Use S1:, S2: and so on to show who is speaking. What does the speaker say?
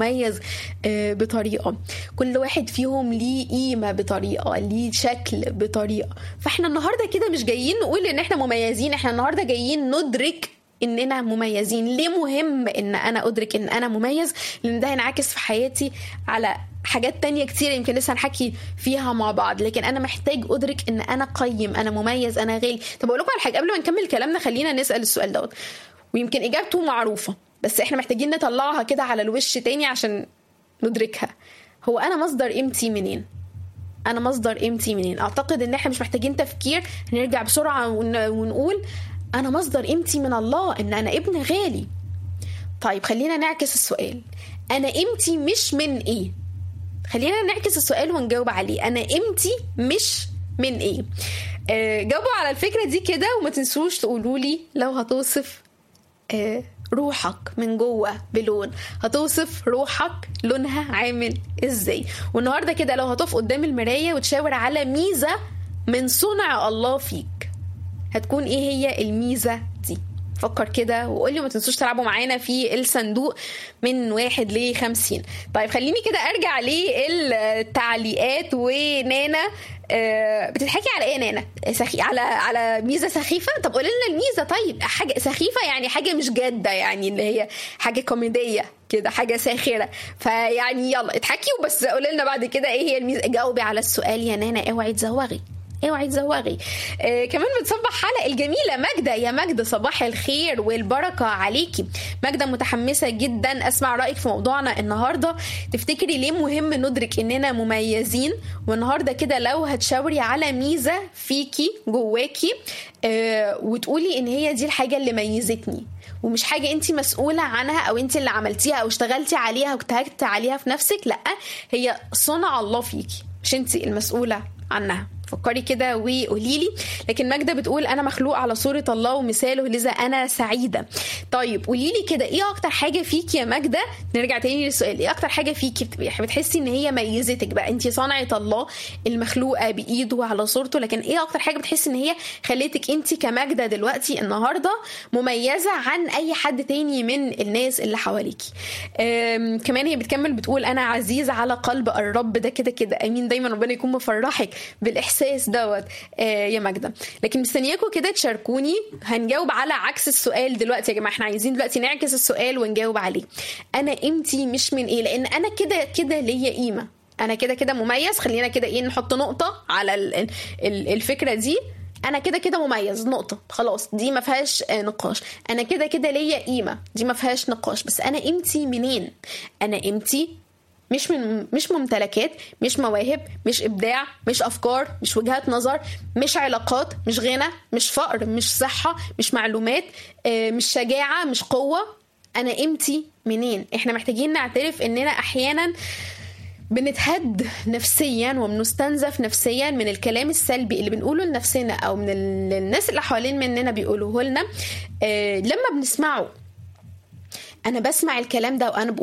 S1: مميز آه، بطريقه كل واحد فيهم ليه قيمه بطريقه ليه شكل بطريقه فاحنا النهارده كده مش جايين نقول ان احنا مميزين احنا النهارده جايين ندرك اننا مميزين ليه مهم ان انا ادرك ان انا مميز لان ده هينعكس في حياتي على حاجات تانية كتير يمكن لسه هنحكي فيها مع بعض لكن انا محتاج ادرك ان انا قيم انا مميز انا غالي طب اقول لكم على حاجه قبل ما نكمل كلامنا خلينا نسال السؤال دوت ويمكن اجابته معروفه بس احنا محتاجين نطلعها كده على الوش تاني عشان ندركها هو انا مصدر قيمتي منين انا مصدر قيمتي منين اعتقد ان احنا مش محتاجين تفكير هنرجع بسرعه ون- ونقول انا مصدر قيمتي من الله ان انا ابن غالي طيب خلينا نعكس السؤال انا قيمتي مش من ايه خلينا نعكس السؤال ونجاوب عليه انا قيمتي مش من ايه آه جاوبوا على الفكره دي كده وما تنسوش تقولوا لي لو هتوصف آه، روحك من جوه بلون هتوصف روحك لونها عامل ازاي والنهارده كده لو هتقف قدام المرايه وتشاور على ميزه من صنع الله فيك هتكون ايه هي الميزه دي فكر كده وقولي ما تنسوش تلعبوا معانا في الصندوق من واحد ل 50 طيب خليني كده ارجع للتعليقات ونانا آه، بتضحكي على ايه يا نانا سخي... على على ميزه سخيفه طب قولي لنا الميزه طيب حاجه سخيفه يعني حاجه مش جاده يعني اللي هي حاجه كوميديه كده حاجه ساخره فيعني يلا اضحكي وبس قولي لنا بعد كده ايه هي الميزه جاوبي على السؤال يا نانا اوعي تزوغي اوعي تزوغي آه كمان بتصبح حلقه الجميله ماجده يا ماجده صباح الخير والبركه عليكي ماجده متحمسه جدا اسمع رايك في موضوعنا النهارده تفتكري ليه مهم ندرك اننا مميزين والنهارده كده لو هتشاوري على ميزه فيكي جواكي آه وتقولي ان هي دي الحاجه اللي ميزتني ومش حاجه انت مسؤوله عنها او انت اللي عملتيها او اشتغلتي عليها واجتهدتي عليها في نفسك لا هي صنع الله فيكي مش انت المسؤوله عنها فكري كده وقولي لي لكن ماجده بتقول انا مخلوق على صوره الله ومثاله لذا انا سعيده طيب قولي لي كده ايه اكتر حاجه فيك يا ماجده نرجع تاني للسؤال ايه اكتر حاجه فيكي بتبقي- بتحسي ان هي ميزتك بقى انت صنعه الله المخلوقه بايده على صورته لكن ايه اكتر حاجه بتحسي ان هي خلتك انت كماجده دلوقتي النهارده مميزه عن اي حد تاني من الناس اللي حواليكي أم، كمان هي بتكمل بتقول انا عزيز على قلب الرب ده كده كده امين دايما ربنا يكون مفرحك بالاحساس دوت آه، يا ماجده لكن مستنياكم كده تشاركوني هنجاوب على عكس السؤال دلوقتي يا جماعه احنا عايزين دلوقتي نعكس السؤال ونجاوب عليه انا قيمتي مش من ايه لان انا كده كده ليا قيمه انا كده كده مميز خلينا كده ايه نحط نقطه على ال- ال- الفكره دي انا كده كده مميز نقطه خلاص دي ما فيهاش آه، نقاش انا كده كده ليا قيمه دي ما فيهاش نقاش بس انا قيمتي منين انا قيمتي مش من مش ممتلكات مش مواهب مش ابداع مش افكار مش وجهات نظر مش علاقات مش غنى مش فقر مش صحه مش معلومات آه، مش شجاعه مش قوه انا قيمتي منين احنا محتاجين نعترف اننا احيانا بنتهد نفسيا وبنستنزف نفسيا من الكلام السلبي اللي بنقوله لنفسنا او من ال- الناس اللي حوالين مننا بيقولوه لنا آه، لما بنسمعه انا بسمع الكلام ده وانا بقول